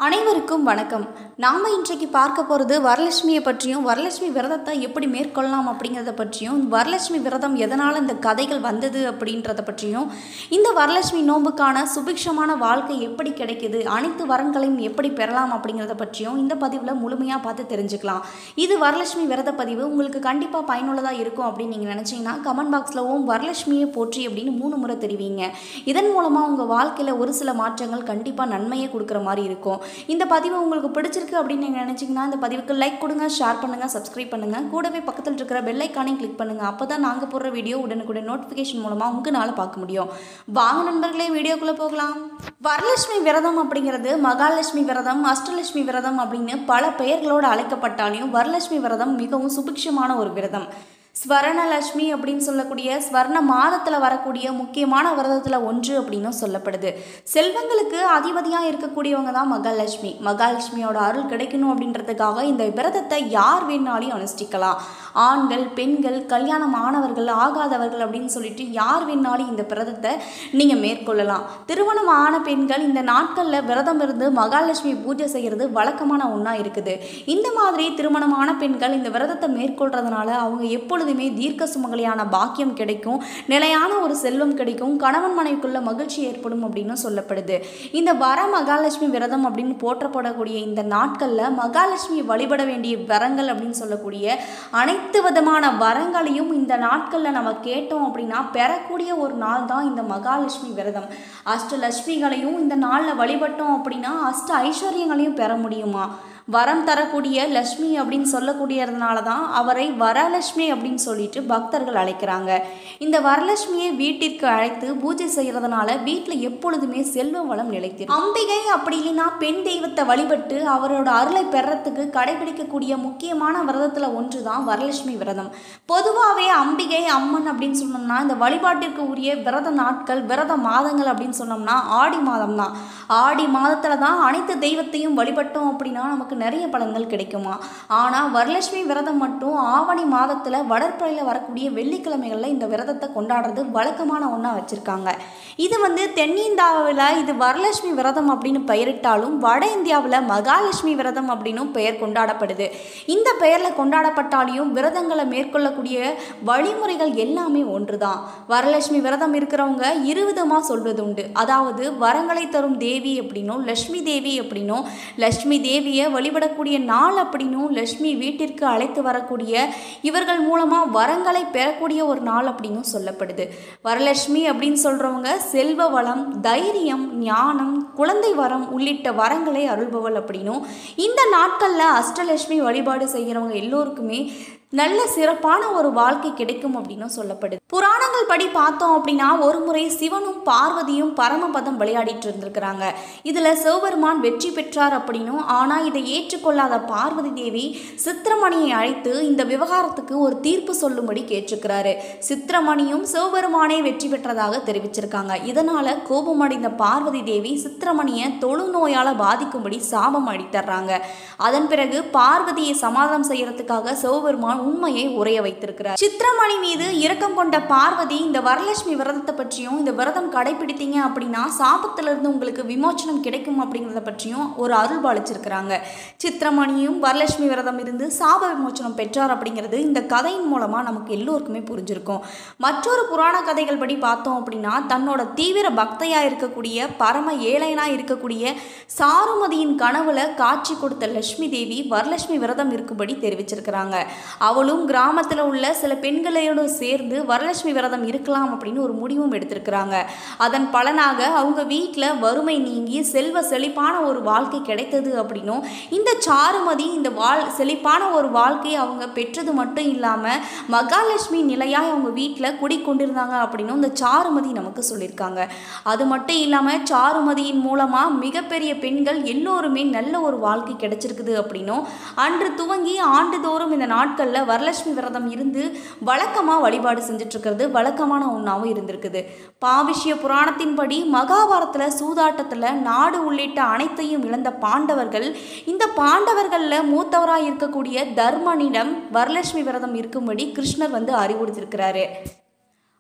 அனைவருக்கும் வணக்கம் நாம் இன்றைக்கு பார்க்க போகிறது வரலட்சுமியை பற்றியும் வரலட்சுமி விரதத்தை எப்படி மேற்கொள்ளலாம் அப்படிங்கிறத பற்றியும் வரலட்சுமி விரதம் எதனால் இந்த கதைகள் வந்தது அப்படின்றத பற்றியும் இந்த வரலட்சுமி நோன்புக்கான சுபிக்ஷமான வாழ்க்கை எப்படி கிடைக்குது அனைத்து வரன்களையும் எப்படி பெறலாம் அப்படிங்கிறத பற்றியும் இந்த பதிவில் முழுமையாக பார்த்து தெரிஞ்சுக்கலாம் இது வரலட்சுமி விரத பதிவு உங்களுக்கு கண்டிப்பாக பயனுள்ளதாக இருக்கும் அப்படின்னு நீங்கள் நினச்சிங்கன்னா கமெண்ட் பாக்ஸில் ஓம் வரலட்சுமியை போற்றி அப்படின்னு மூணு முறை தெரிவிங்க இதன் மூலமாக உங்கள் வாழ்க்கையில் ஒரு சில மாற்றங்கள் கண்டிப்பாக நன்மையை கொடுக்குற மாதிரி இருக்கும் இந்த பதிவு உங்களுக்கு பிடிச்சிருக்கு அப்படின்னு நீங்கள் நினச்சிங்கன்னா இந்த பதிவுக்கு லைக் கொடுங்க ஷேர் பண்ணுங்கள் சப்ஸ்கிரைப் பண்ணுங்கள் கூடவே பக்கத்தில் இருக்கிற பெல் ஐக்கானையும் கிளிக் பண்ணுங்கள் அப்போ தான் நாங்கள் போடுற வீடியோ உடனுக்குடன் நோட்டிஃபிகேஷன் மூலமாக உங்களால் பார்க்க முடியும் வாங்க நண்பர்களே வீடியோக்குள்ளே போகலாம் வரலட்சுமி விரதம் அப்படிங்கிறது மகாலட்சுமி விரதம் அஷ்டலட்சுமி விரதம் அப்படின்னு பல பெயர்களோடு அழைக்கப்பட்டாலையும் வரலட்சுமி விரதம் மிகவும் சுபிக்ஷமான ஒரு விரதம் ஸ்வர்ணலட்சுமி அப்படின்னு சொல்லக்கூடிய ஸ்வர்ண மாதத்தில் வரக்கூடிய முக்கியமான விரதத்தில் ஒன்று அப்படின்னும் சொல்லப்படுது செல்வங்களுக்கு அதிபதியாக இருக்கக்கூடியவங்க தான் மகாலட்சுமி மகாலட்சுமியோட அருள் கிடைக்கணும் அப்படின்றதுக்காக இந்த விரதத்தை யார் வேணாலையும் அனுஷ்டிக்கலாம் ஆண்கள் பெண்கள் கல்யாணம் ஆனவர்கள் ஆகாதவர்கள் அப்படின்னு சொல்லிட்டு யார் வேணாலும் இந்த விரதத்தை நீங்கள் மேற்கொள்ளலாம் திருமணம் ஆன பெண்கள் இந்த நாட்களில் விரதம் இருந்து மகாலட்சுமி பூஜை செய்கிறது வழக்கமான ஒன்றா இருக்குது இந்த மாதிரி திருமணமான பெண்கள் இந்த விரதத்தை மேற்கொள்றதுனால அவங்க எப்பொழுதுமே தீர்க்க சுமங்கலியான பாக்கியம் கிடைக்கும் நிலையான ஒரு செல்வம் கிடைக்கும் கணவன் மனைவிக்குள்ள மகிழ்ச்சி ஏற்படும் அப்படின்னு சொல்லப்படுது இந்த வர மகாலட்சுமி விரதம் அப்படின்னு போற்றப்படக்கூடிய இந்த நாட்களில் மகாலட்சுமி வழிபட வேண்டிய வரங்கள் அப்படின்னு சொல்லக்கூடிய அனைத்து விதமான வரங்களையும் இந்த நாட்களில் நம்ம கேட்டோம் அப்படின்னா பெறக்கூடிய ஒரு நாள் தான் இந்த மகாலட்சுமி விரதம் அஷ்டலட்சுமிகளையும் இந்த நாளில் வழிபட்டோம் அப்படின்னா அஷ்ட ஐஸ்வர்யங்களையும் பெற முடியுமா வரம் தரக்கூடிய லக்ஷ்மி அப்படின்னு சொல்லக்கூடியதுனால தான் அவரை வரலட்சுமி அப்படின்னு சொல்லிட்டு பக்தர்கள் அழைக்கிறாங்க இந்த வரலட்சுமியை வீட்டிற்கு அழைத்து பூஜை செய்கிறதுனால வீட்டில் எப்பொழுதுமே செல்வ வளம் நிலைத்திருக்கும் அம்பிகை அப்படி இல்லைன்னா பெண் தெய்வத்தை வழிபட்டு அவரோட அருளை பெறத்துக்கு கடைபிடிக்கக்கூடிய முக்கியமான விரதத்தில் ஒன்று தான் வரலட்சுமி விரதம் பொதுவாகவே அம்பிகை அம்மன் அப்படின்னு சொன்னோம்னா இந்த வழிபாட்டிற்கு உரிய விரத நாட்கள் விரத மாதங்கள் அப்படின்னு சொன்னோம்னா ஆடி மாதம் தான் ஆடி மாதத்தில் தான் அனைத்து தெய்வத்தையும் வழிபட்டோம் அப்படின்னா நமக்கு நிறைய பலன்கள் கிடைக்குமா ஆனால் வரலட்சுமி விரதம் மட்டும் ஆவணி மாதத்தில் வளர்ப்பறையில் வரக்கூடிய வெள்ளிக்கிழமைகளில் இந்த விரதத்தை கொண்டாடுறது வழக்கமான ஒன்றா வச்சுருக்காங்க இது வந்து தென்னிந்தியாவில் இது வரலட்சுமி விரதம் அப்படின்னு பெயரிட்டாலும் வட இந்தியாவில் மகாலட்சுமி விரதம் அப்படின்னும் பெயர் கொண்டாடப்படுது இந்த பெயரில் கொண்டாடப்பட்டாலையும் விரதங்களை மேற்கொள்ளக்கூடிய வழிமுறைகள் எல்லாமே ஒன்று தான் வரலட்சுமி விரதம் இருக்கிறவங்க இருவிதமாக சொல்வது உண்டு அதாவது வரங்களை தரும் தேவி அப்படின்னும் லக்ஷ்மி தேவி அப்படின்னும் லக்ஷ்மி தேவியை வழிபடக்கூடிய நாள் அப்படின்னும் லக்ஷ்மி வீட்டிற்கு அழைத்து வரக்கூடிய இவர்கள் மூலமாக வரங்களை பெறக்கூடிய ஒரு நாள் அப்படின்னும் சொல்லப்படுது வரலட்சுமி அப்படின்னு சொல்கிறவங்க செல்வ வளம் தைரியம் ஞானம் குழந்தை வரம் உள்ளிட்ட வரங்களை அருள்பவள் அப்படின்னும் இந்த நாட்களில் அஷ்டலட்சுமி வழிபாடு செய்கிறவங்க எல்லோருக்குமே நல்ல சிறப்பான ஒரு வாழ்க்கை கிடைக்கும் அப்படின்னு சொல்லப்படுது புராணங்கள் படி பார்த்தோம் அப்படின்னா ஒரு முறை சிவனும் பார்வதியும் பரமபதம் விளையாடிட்டு இருந்திருக்கிறாங்க இதில் சிவபெருமான் வெற்றி பெற்றார் அப்படின்னும் ஆனால் இதை ஏற்றுக்கொள்ளாத பார்வதி தேவி சித்திரமணியை அழைத்து இந்த விவகாரத்துக்கு ஒரு தீர்ப்பு சொல்லும்படி கேட்டிருக்கிறாரு சித்திரமணியும் சிவபெருமானே வெற்றி பெற்றதாக தெரிவிச்சிருக்காங்க இதனால் கோபமடைந்த பார்வதி தேவி சித்திரமணியை தொழுநோயால் பாதிக்கும்படி சாபம் அடித்தர்றாங்க அதன் பிறகு பார்வதியை சமாதானம் செய்யறதுக்காக சிவபெருமான் உண்மையை உரைய வைத்திருக்கிறார் சித்திரமணி மீது இரக்கம் கொண்ட பார்வதி இந்த வரலட்சுமி விரதத்தை பற்றியும் இந்த விரதம் கடைபிடித்தீங்க அப்படின்னா சாபத்திலிருந்து உங்களுக்கு விமோச்சனம் கிடைக்கும் அப்படிங்கிறத பற்றியும் ஒரு அருள் பாலிச்சிருக்கிறாங்க சித்திரமணியும் வரலட்சுமி விரதம் இருந்து சாப விமோச்சனம் பெற்றார் அப்படிங்கிறது இந்த கதையின் மூலமாக நமக்கு எல்லோருக்குமே புரிஞ்சிருக்கும் மற்றொரு புராண கதைகள் படி பார்த்தோம் அப்படின்னா தன்னோட தீவிர பக்தையாக இருக்கக்கூடிய பரம ஏழையனாக இருக்கக்கூடிய சாருமதியின் கனவுல காட்சி கொடுத்த லட்சுமி தேவி வரலட்சுமி விரதம் இருக்கும்படி தெரிவிச்சிருக்கிறாங்க அவளும் கிராமத்தில் உள்ள சில பெண்களோடு சேர்ந்து வரலட்சுமி விரதம் இருக்கலாம் அப்படின்னு ஒரு முடிவும் எடுத்திருக்கிறாங்க அதன் பலனாக அவங்க வீட்டில் வறுமை நீங்கி செல்வ செழிப்பான ஒரு வாழ்க்கை கிடைத்தது அப்படின்னும் இந்த சாருமதி இந்த வாழ் செழிப்பான ஒரு வாழ்க்கையை அவங்க பெற்றது மட்டும் இல்லாமல் மகாலட்சுமி நிலையாக அவங்க வீட்டில் குடிக்கொண்டிருந்தாங்க அப்படின்னும் இந்த சாருமதி நமக்கு சொல்லியிருக்காங்க அது மட்டும் இல்லாமல் சாருமதியின் மூலமாக மிகப்பெரிய பெண்கள் எல்லோருமே நல்ல ஒரு வாழ்க்கை கிடைச்சிருக்குது அப்படின்னும் அன்று துவங்கி ஆண்டுதோறும் இந்த நாட்களில் வரலட்சுமி விரதம் இருந்து வழக்கமாக வழிபாடு செஞ்சுட்டு இருக்கிறது வழக்கமான ஒன்றாவும் இருந்திருக்குது பாவிஷ்ய புராணத்தின்படி மகாபாரத்தில் சூதாட்டத்தில் நாடு உள்ளிட்ட அனைத்தையும் இழந்த பாண்டவர்கள் இந்த பாண்டவர்களில் மூத்தவராக இருக்கக்கூடிய தர்மனிடம் வரலட்சுமி விரதம் இருக்கும்படி கிருஷ்ணர் வந்து அறிவுறுத்திருக்கிறாரு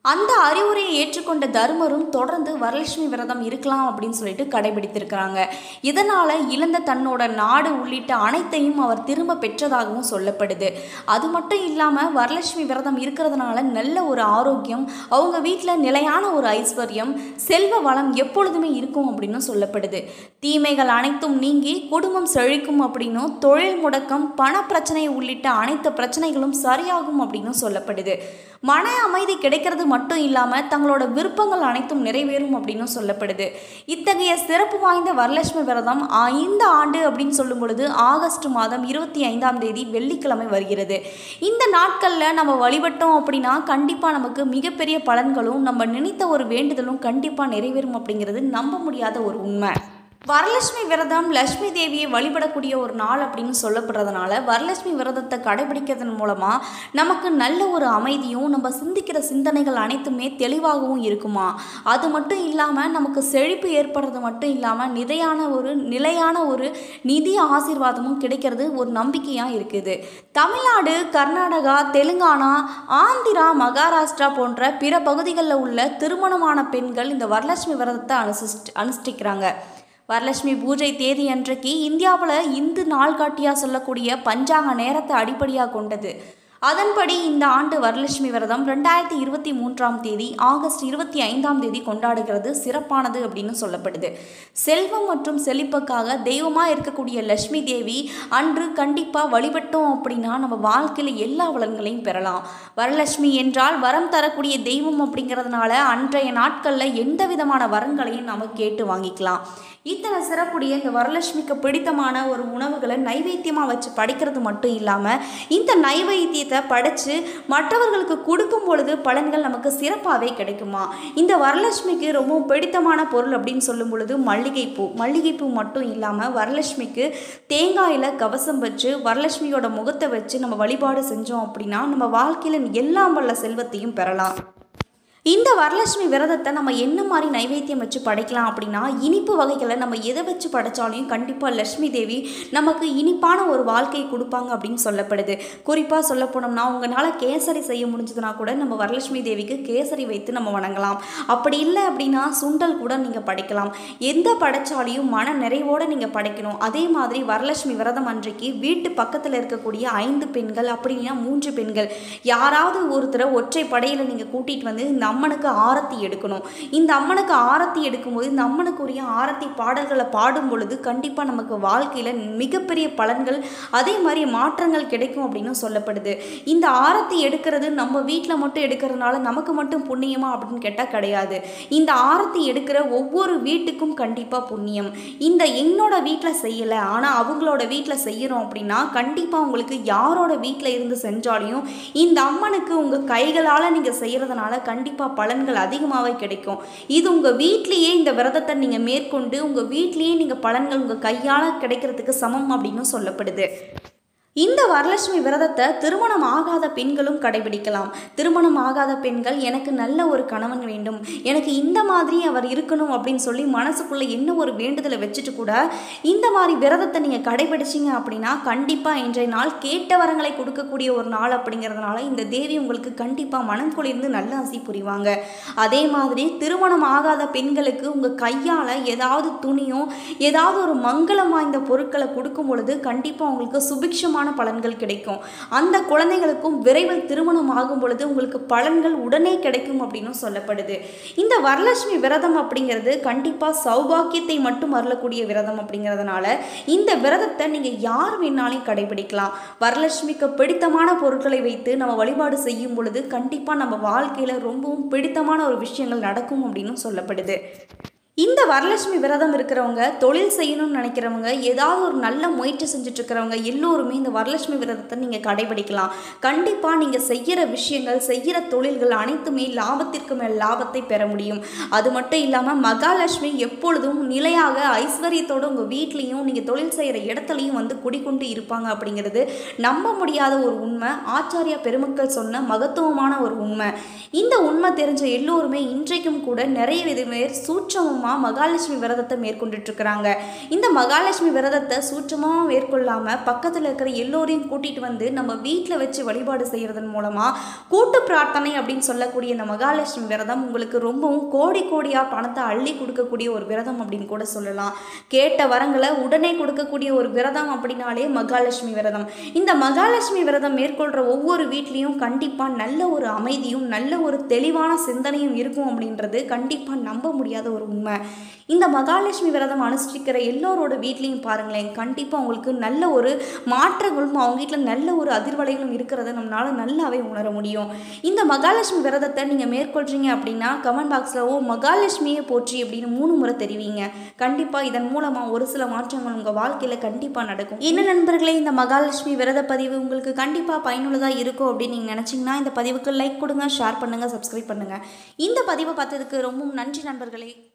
அந்த அறிவுரையை ஏற்றுக்கொண்ட தருமரும் தொடர்ந்து வரலட்சுமி விரதம் இருக்கலாம் அப்படின்னு சொல்லிட்டு கடைபிடித்திருக்கிறாங்க இதனால் இழந்த தன்னோட நாடு உள்ளிட்ட அனைத்தையும் அவர் திரும்ப பெற்றதாகவும் சொல்லப்படுது அது மட்டும் இல்லாமல் வரலட்சுமி விரதம் இருக்கிறதுனால நல்ல ஒரு ஆரோக்கியம் அவங்க வீட்டில் நிலையான ஒரு ஐஸ்வர்யம் செல்வ வளம் எப்பொழுதுமே இருக்கும் அப்படின்னு சொல்லப்படுது தீமைகள் அனைத்தும் நீங்கி குடும்பம் செழிக்கும் அப்படின்னும் தொழில் முடக்கம் பண பிரச்சனை உள்ளிட்ட அனைத்து பிரச்சனைகளும் சரியாகும் அப்படின்னு சொல்லப்படுது மன அமைதி கிடைக்கிறது மட்டும் இல்லாமல் தங்களோட விருப்பங்கள் அனைத்தும் நிறைவேறும் அப்படின்னு சொல்லப்படுது இத்தகைய சிறப்பு வாய்ந்த வரலட்சுமி விரதம் ஆ, இந்த ஆண்டு அப்படின்னு சொல்லும் பொழுது ஆகஸ்ட் மாதம் இருபத்தி ஐந்தாம் தேதி வெள்ளிக்கிழமை வருகிறது இந்த நாட்களில் நம்ம வழிபட்டோம் அப்படின்னா கண்டிப்பாக நமக்கு மிகப்பெரிய பலன்களும் நம்ம நினைத்த ஒரு வேண்டுதலும் கண்டிப்பாக நிறைவேறும் அப்படிங்கிறது நம்ப முடியாத ஒரு உண்மை வரலட்சுமி விரதம் லட்சுமி தேவியை வழிபடக்கூடிய ஒரு நாள் அப்படின்னு சொல்லப்படுறதுனால வரலட்சுமி விரதத்தை கடைபிடிக்கிறதன் மூலமாக நமக்கு நல்ல ஒரு அமைதியும் நம்ம சிந்திக்கிற சிந்தனைகள் அனைத்துமே தெளிவாகவும் இருக்குமா அது மட்டும் இல்லாமல் நமக்கு செழிப்பு ஏற்படுறது மட்டும் இல்லாமல் நிதையான ஒரு நிலையான ஒரு நிதி ஆசீர்வாதமும் கிடைக்கிறது ஒரு நம்பிக்கையாக இருக்குது தமிழ்நாடு கர்நாடகா தெலுங்கானா ஆந்திரா மகாராஷ்டிரா போன்ற பிற பகுதிகளில் உள்ள திருமணமான பெண்கள் இந்த வரலட்சுமி விரதத்தை அனுசிஸ்ட் அனுஷ்டிக்கிறாங்க வரலட்சுமி பூஜை தேதி அன்றைக்கு இந்தியாவில் இந்து நாள்காட்டியாக சொல்லக்கூடிய பஞ்சாங்க நேரத்தை அடிப்படையாக கொண்டது அதன்படி இந்த ஆண்டு வரலட்சுமி விரதம் ரெண்டாயிரத்தி இருபத்தி மூன்றாம் தேதி ஆகஸ்ட் இருபத்தி ஐந்தாம் தேதி கொண்டாடுகிறது சிறப்பானது அப்படின்னு சொல்லப்படுது செல்வம் மற்றும் செழிப்புக்காக தெய்வமாக இருக்கக்கூடிய லட்சுமி தேவி அன்று கண்டிப்பாக வழிபட்டோம் அப்படின்னா நம்ம வாழ்க்கையில் எல்லா வளங்களையும் பெறலாம் வரலட்சுமி என்றால் வரம் தரக்கூடிய தெய்வம் அப்படிங்கிறதுனால அன்றைய நாட்களில் எந்த விதமான வரங்களையும் நம்ம கேட்டு வாங்கிக்கலாம் இத்தனை சிறப்புடைய இந்த வரலட்சுமிக்கு பிடித்தமான ஒரு உணவுகளை நைவேத்தியமாக வச்சு படைக்கிறது மட்டும் இல்லாமல் இந்த நைவேத்தியத்தை படைச்சு மற்றவர்களுக்கு கொடுக்கும் பொழுது பலன்கள் நமக்கு சிறப்பாகவே கிடைக்குமா இந்த வரலட்சுமிக்கு ரொம்பவும் பிடித்தமான பொருள் அப்படின்னு சொல்லும் பொழுது மல்லிகைப்பூ மல்லிகைப்பூ மட்டும் இல்லாமல் வரலட்சுமிக்கு தேங்காயில் கவசம் வச்சு வரலட்சுமியோட முகத்தை வச்சு நம்ம வழிபாடு செஞ்சோம் அப்படின்னா நம்ம வாழ்க்கையில் எல்லாம் வல்ல செல்வத்தையும் பெறலாம் இந்த வரலட்சுமி விரதத்தை நம்ம என்ன மாதிரி நைவேத்தியம் வச்சு படைக்கலாம் அப்படின்னா இனிப்பு வகைகளை நம்ம எதை வச்சு படைச்சாலையும் கண்டிப்பாக லட்சுமி தேவி நமக்கு இனிப்பான ஒரு வாழ்க்கையை கொடுப்பாங்க அப்படின்னு சொல்லப்படுது குறிப்பாக சொல்ல போனோம்னா உங்களால் கேசரி செய்ய முடிஞ்சதுன்னா கூட நம்ம வரலட்சுமி தேவிக்கு கேசரி வைத்து நம்ம வணங்கலாம் அப்படி இல்லை அப்படின்னா சுண்டல் கூட நீங்கள் படைக்கலாம் எந்த படைச்சாலையும் மன நிறைவோடு நீங்கள் படைக்கணும் அதே மாதிரி வரலட்சுமி விரதம் அன்றைக்கு வீட்டு பக்கத்தில் இருக்கக்கூடிய ஐந்து பெண்கள் அப்படின்னா மூன்று பெண்கள் யாராவது ஒருத்தரை ஒற்றை படையில் நீங்கள் கூட்டிகிட்டு வந்து இந்த அம்மனுக்கு ஆரத்தி எடுக்கணும் இந்த அம்மனுக்கு ஆரத்தி எடுக்கும்போது இந்த அம்மனுக்குரிய ஆரத்தி பாடல்களை பாடும் பொழுது கண்டிப்பாக நமக்கு வாழ்க்கையில் மிகப்பெரிய பலன்கள் அதே மாதிரி மாற்றங்கள் கிடைக்கும் அப்படின்னு சொல்லப்படுது இந்த ஆரத்தி எடுக்கிறது நம்ம வீட்டில் மட்டும் எடுக்கிறதுனால நமக்கு மட்டும் புண்ணியமா அப்படின்னு கேட்டால் கிடையாது இந்த ஆரத்தி எடுக்கிற ஒவ்வொரு வீட்டுக்கும் கண்டிப்பாக புண்ணியம் இந்த என்னோட வீட்டில் செய்யலை ஆனால் அவங்களோட வீட்டில் செய்கிறோம் அப்படின்னா கண்டிப்பாக உங்களுக்கு யாரோட வீட்டில் இருந்து செஞ்சாலையும் இந்த அம்மனுக்கு உங்கள் கைகளால் நீங்கள் செய்கிறதுனால கண்டிப்பாக பலன்கள் அதிகமாகவே கிடைக்கும் இது உங்கள் வீட்லேயே இந்த விரதத்தை நீங்கள் மேற்கொண்டு உங்கள் வீட்லேயே நீங்கள் பலன்கள் உங்கள் கையால் கிடைக்கிறதுக்கு சமம் அப்படின்னு சொல்லப்படுது இந்த வரலட்சுமி விரதத்தை திருமணம் ஆகாத பெண்களும் கடைபிடிக்கலாம் திருமணம் ஆகாத பெண்கள் எனக்கு நல்ல ஒரு கணவன் வேண்டும் எனக்கு இந்த மாதிரி அவர் இருக்கணும் அப்படின்னு சொல்லி மனசுக்குள்ளே என்ன ஒரு வேண்டுதலை வச்சுட்டு கூட இந்த மாதிரி விரதத்தை நீங்கள் கடைபிடிச்சிங்க அப்படின்னா கண்டிப்பாக இன்றைய நாள் கேட்ட வரங்களை கொடுக்கக்கூடிய ஒரு நாள் அப்படிங்கிறதுனால இந்த தேவி உங்களுக்கு கண்டிப்பாக மனம் குளிர்ந்து நல்ல ஆசி புரிவாங்க அதே மாதிரி திருமணம் ஆகாத பெண்களுக்கு உங்கள் கையால் ஏதாவது துணியோ ஏதாவது ஒரு மங்களம் வாய்ந்த பொருட்களை கொடுக்கும் பொழுது கண்டிப்பாக உங்களுக்கு சுபிக்ஷமான பலன்கள் கிடைக்கும் அந்த குழந்தைகளுக்கும் விரைவில் திருமணம் ஆகும் பொழுது உங்களுக்கு பலன்கள் உடனே கிடைக்கும் அப்படின்னு சொல்லப்படுது இந்த வரலட்சுமி விரதம் அப்படிங்கிறது கண்டிப்பாக சௌபாக்கியத்தை மட்டும் அருளக்கூடிய விரதம் அப்படிங்கிறதுனால இந்த விரதத்தை நீங்கள் யார் வேணாலும் கடைபிடிக்கலாம் வரலட்சுமிக்கு பிடித்தமான பொருட்களை வைத்து நம்ம வழிபாடு செய்யும் பொழுது கண்டிப்பாக நம்ம வாழ்க்கையில் ரொம்பவும் பிடித்தமான ஒரு விஷயங்கள் நடக்கும் அப்படின்னு சொல்லப்படுது இந்த வரலட்சுமி விரதம் இருக்கிறவங்க தொழில் செய்யணும்னு நினைக்கிறவங்க ஏதாவது ஒரு நல்ல முயற்சி செஞ்சுட்டு இருக்கிறவங்க எல்லோருமே இந்த வரலட்சுமி விரதத்தை நீங்கள் கடைபிடிக்கலாம் கண்டிப்பாக நீங்கள் செய்கிற விஷயங்கள் செய்கிற தொழில்கள் அனைத்துமே லாபத்திற்கு மேல் லாபத்தை பெற முடியும் அது மட்டும் இல்லாமல் மகாலட்சுமி எப்பொழுதும் நிலையாக ஐஸ்வர்யத்தோடு உங்கள் வீட்லேயும் நீங்கள் தொழில் செய்கிற இடத்துலையும் வந்து குடிக்கொண்டு இருப்பாங்க அப்படிங்கிறது நம்ப முடியாத ஒரு உண்மை ஆச்சாரியா பெருமக்கள் சொன்ன மகத்துவமான ஒரு உண்மை இந்த உண்மை தெரிஞ்ச எல்லோருமே இன்றைக்கும் கூட நிறைய வித பேர் சூட்சமமாக சூட்சமமாக மகாலட்சுமி விரதத்தை மேற்கொண்டுட்டு இருக்கிறாங்க இந்த மகாலட்சுமி விரதத்தை சூட்சமாக மேற்கொள்ளாமல் பக்கத்தில் இருக்கிற எல்லோரையும் கூட்டிகிட்டு வந்து நம்ம வீட்டில் வச்சு வழிபாடு செய்கிறதன் மூலமாக கூட்டு பிரார்த்தனை அப்படின்னு சொல்லக்கூடிய இந்த மகாலட்சுமி விரதம் உங்களுக்கு ரொம்பவும் கோடி கோடியாக பணத்தை அள்ளி கொடுக்கக்கூடிய ஒரு விரதம் அப்படின்னு கூட சொல்லலாம் கேட்ட வரங்களை உடனே கொடுக்கக்கூடிய ஒரு விரதம் அப்படின்னாலே மகாலட்சுமி விரதம் இந்த மகாலட்சுமி விரதம் மேற்கொள்கிற ஒவ்வொரு வீட்லேயும் கண்டிப்பாக நல்ல ஒரு அமைதியும் நல்ல ஒரு தெளிவான சிந்தனையும் இருக்கும் அப்படின்றது கண்டிப்பாக நம்ப முடியாத ஒரு உண்மை இந்த மகாலட்சுமி விரதம் அனுஷ்டிக்கிற எல்லோரோட வீட்லேயும் பாருங்களேன் கண்டிப்பாக உங்களுக்கு நல்ல ஒரு மாற்றங்களும் அவங்க வீட்டில் நல்ல ஒரு அதிர்வலைகளும் இருக்கிறத நம்மளால நல்லாவே உணர முடியும் இந்த மகாலட்சுமி விரதத்தை நீங்கள் மேற்கொள்றீங்க அப்படின்னா கமெண்ட் பாக்ஸில் ஓ மகாலட்சுமியை போற்றி அப்படின்னு மூணு முறை தெரிவிங்க கண்டிப்பாக இதன் மூலமாக ஒரு சில மாற்றங்கள் உங்கள் வாழ்க்கையில் கண்டிப்பாக நடக்கும் என்ன நண்பர்களே இந்த மகாலட்சுமி விரத பதிவு உங்களுக்கு கண்டிப்பாக பயனுள்ளதாக இருக்கும் அப்படின்னு நீங்கள் நினச்சிங்கன்னா இந்த பதிவுக்கு லைக் கொடுங்க ஷேர் பண்ணுங்கள் சப்ஸ்கிரைப் பண்ணுங்கள் இந்த பதிவை பார்த்ததுக்கு ரொம்பவும் நன்றி நண்பர்களே